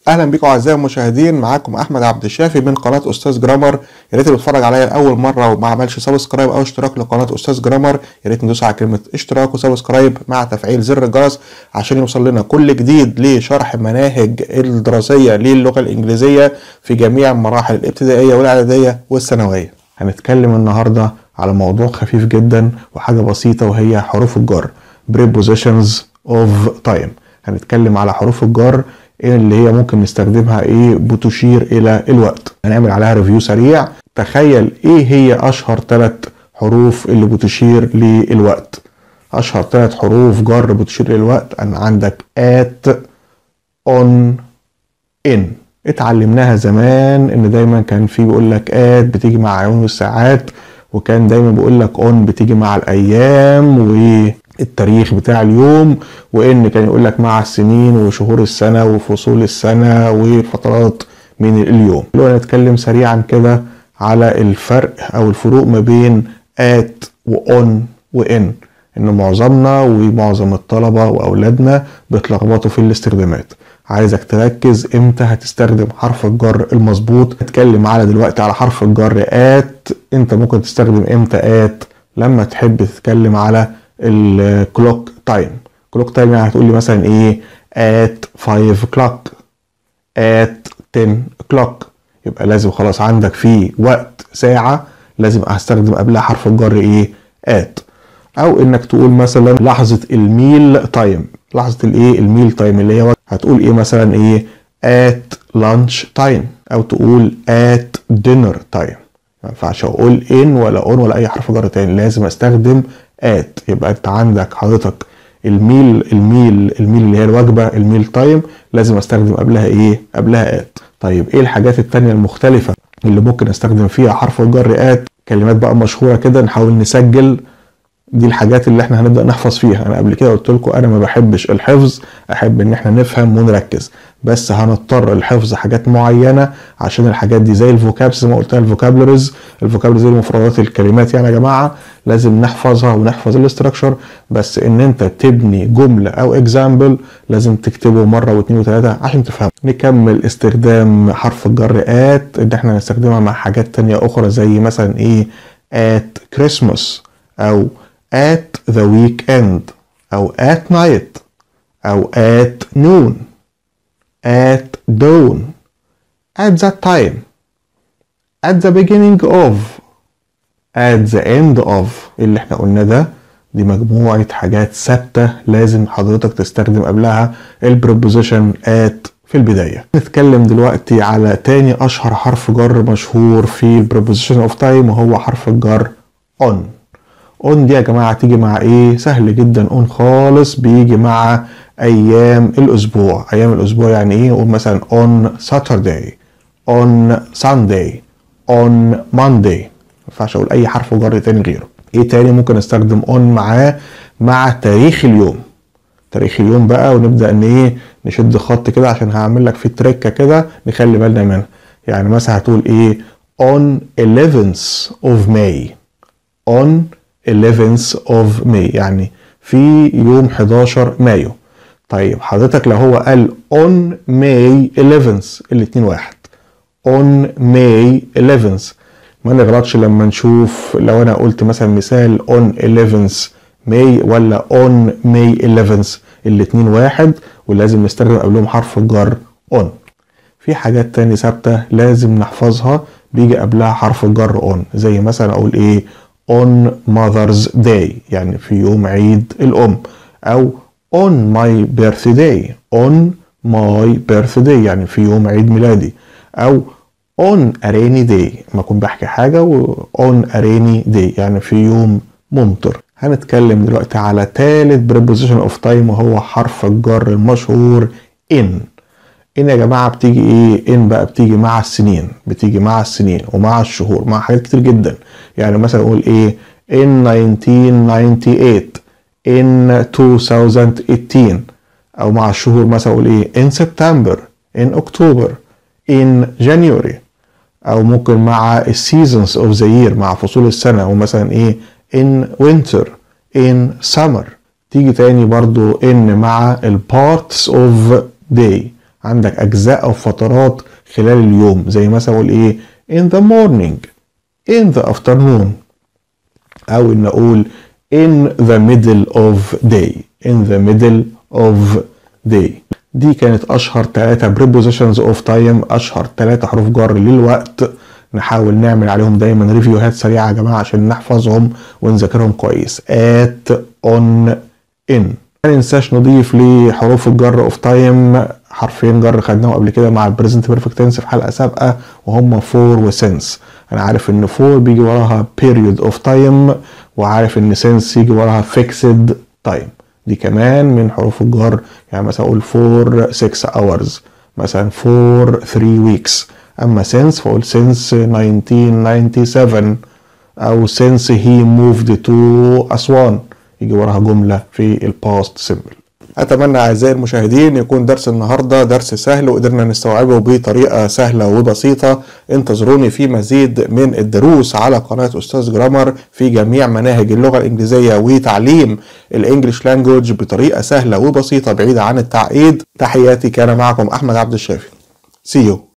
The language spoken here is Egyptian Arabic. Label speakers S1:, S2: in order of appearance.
S1: اهلا بكم اعزائي المشاهدين معاكم احمد عبد الشافي من قناه استاذ جرامر يا ريت اللي بيتفرج عليا لاول مره وما عملش سبسكرايب او اشتراك لقناه استاذ جرامر يا ريت ندوس على كلمه اشتراك وسبسكرايب مع تفعيل زر الجرس عشان يوصل لنا كل جديد لشرح المناهج الدراسيه للغه الانجليزيه في جميع المراحل الابتدائيه والاعداديه والثانويه هنتكلم النهارده على موضوع خفيف جدا وحاجه بسيطه وهي حروف الجر prepositions of time هنتكلم على حروف الجر ايه اللي هي ممكن نستخدمها ايه بتشير الى الوقت هنعمل عليها ريفيو سريع تخيل ايه هي اشهر ثلاث حروف اللي بتشير للوقت اشهر ثلاث حروف جر بتشير للوقت ان عندك at on in اتعلمناها زمان ان دايما كان في بيقول لك at بتيجي مع عيون الساعات وكان دايما بيقول لك on بتيجي مع الايام و التاريخ بتاع اليوم وان كان يقول لك مع السنين وشهور السنه وفصول السنه وفترات من اليوم لو نتكلم سريعا كده على الفرق او الفروق ما بين ات وان وان ان معظمنا ومعظم الطلبه واولادنا بيتلخبطوا في الاستخدامات عايزك تركز امتى هتستخدم حرف الجر المظبوط نتكلم على دلوقتي على حرف الجر ات انت ممكن تستخدم امتى ات لما تحب تتكلم على الكلوك تايم كلوك تايم يعني هتقول لي مثلا ايه at 5 o'clock at 10 o'clock يبقى لازم خلاص عندك في وقت ساعة لازم هستخدم قبلها حرف الجر ايه at او انك تقول مثلا لحظة الميل تايم لحظة الايه الميل تايم اللي هي هتقول ايه مثلا ايه at lunch time او تقول at dinner time ما ينفعش اقول ان ولا اون ولا اي حرف جر تاني لازم استخدم ات يبقى انت عندك حضرتك الميل الميل الميل اللي هي الوجبه الميل تايم لازم استخدم قبلها ايه قبلها ات طيب ايه الحاجات التانية المختلفه اللي ممكن استخدم فيها حرف الجر ات كلمات بقى مشهوره كده نحاول نسجل دي الحاجات اللي احنا هنبدا نحفظ فيها انا قبل كده قلت لكم انا ما بحبش الحفظ احب ان احنا نفهم ونركز بس هنضطر لحفظ حاجات معينه عشان الحاجات دي زي الفوكابس زي ما قلتها الفوكابلريز الفوكابلريز دي مفردات الكلمات يعني يا جماعه لازم نحفظها ونحفظ الاستراكشر بس ان انت تبني جمله او اكزامبل لازم تكتبه مره واثنين وثلاثه عشان تفهم نكمل استخدام حرف الجر ات ان احنا نستخدمها مع حاجات تانية اخرى زي مثلا ايه at Christmas او at the weekend أو at night أو at noon at dawn at that time at the beginning of at the end of اللي احنا قلنا ده دي مجموعة حاجات ثابتة لازم حضرتك تستخدم قبلها البروبوزيشن at في البداية نتكلم دلوقتي على تاني أشهر حرف جر مشهور في البروبوزيشن اوف تايم وهو حرف الجر on اون دي يا جماعه تيجي مع ايه سهل جدا اون خالص بيجي مع ايام الاسبوع ايام الاسبوع يعني ايه نقول مثلا اون ساترداي اون سانداي اون مانداي ما ينفعش اقول اي حرف جر تاني غيره ايه تاني ممكن استخدم اون معاه مع تاريخ اليوم تاريخ اليوم بقى ونبدا ان ايه نشد خط كده عشان هعمل لك في تريكه كده نخلي بالنا منها يعني مثلا هتقول ايه on 11th of May on 11th of May يعني في يوم 11 مايو طيب حضرتك لو هو قال on May 11th الاتنين واحد on May 11th ما نغلطش لما نشوف لو انا قلت مثلا مثال on 11th May ولا on May 11th الاتنين واحد ولازم نستخدم قبلهم حرف الجر on في حاجات تاني ثابتة لازم نحفظها بيجي قبلها حرف الجر on زي مثلا اقول ايه on Mother's Day يعني في يوم عيد الأم أو on my birthday on my birthday يعني في يوم عيد ميلادي أو on a rainy day ما أكون بحكي حاجة و on a rainy day يعني في يوم ممطر هنتكلم دلوقتي على تالت preposition of time وهو حرف الجر المشهور in ان يا جماعه بتيجي ايه ان بقى بتيجي مع السنين بتيجي مع السنين ومع الشهور مع حاجات كتير جدا يعني مثلا اقول ايه in 1998 in 2018 او مع الشهور مثلا اقول ايه in September in October in January او ممكن مع السيزونز اوف ذا year مع فصول السنه ومثلا ايه in winter in summer تيجي تاني برضو ان مع البارتس اوف day عندك اجزاء او فترات خلال اليوم زي مثلا اقول ايه in the morning in the afternoon او ان اقول in the middle of day in the middle of day دي كانت اشهر ثلاثة prepositions of time اشهر ثلاثة حروف جر للوقت نحاول نعمل عليهم دايما ريفيوهات سريعة يا جماعة عشان نحفظهم ونذاكرهم كويس at on in ما ننساش نضيف لحروف الجر اوف تايم حرفين جر خدناهم قبل كده مع البريزنت بيرفكت تنس في حلقه سابقه وهم فور وسنس انا عارف ان فور بيجي وراها بيريود اوف تايم وعارف ان سنس يجي وراها فيكسد تايم دي كمان من حروف الجر يعني مثلا اقول فور 6 اورز مثلا فور 3 ويكس اما سنس فاقول سنس 1997 او سنس هي موفد تو اسوان يجي وراها جمله في الباست سيمبل اتمنى اعزائي المشاهدين يكون درس النهارده درس سهل وقدرنا نستوعبه بطريقه سهله وبسيطه انتظروني في مزيد من الدروس على قناه استاذ جرامر في جميع مناهج اللغه الانجليزيه وتعليم الانجليش لانجوج بطريقه سهله وبسيطه بعيده عن التعقيد تحياتي كان معكم احمد عبد الشافي سي يو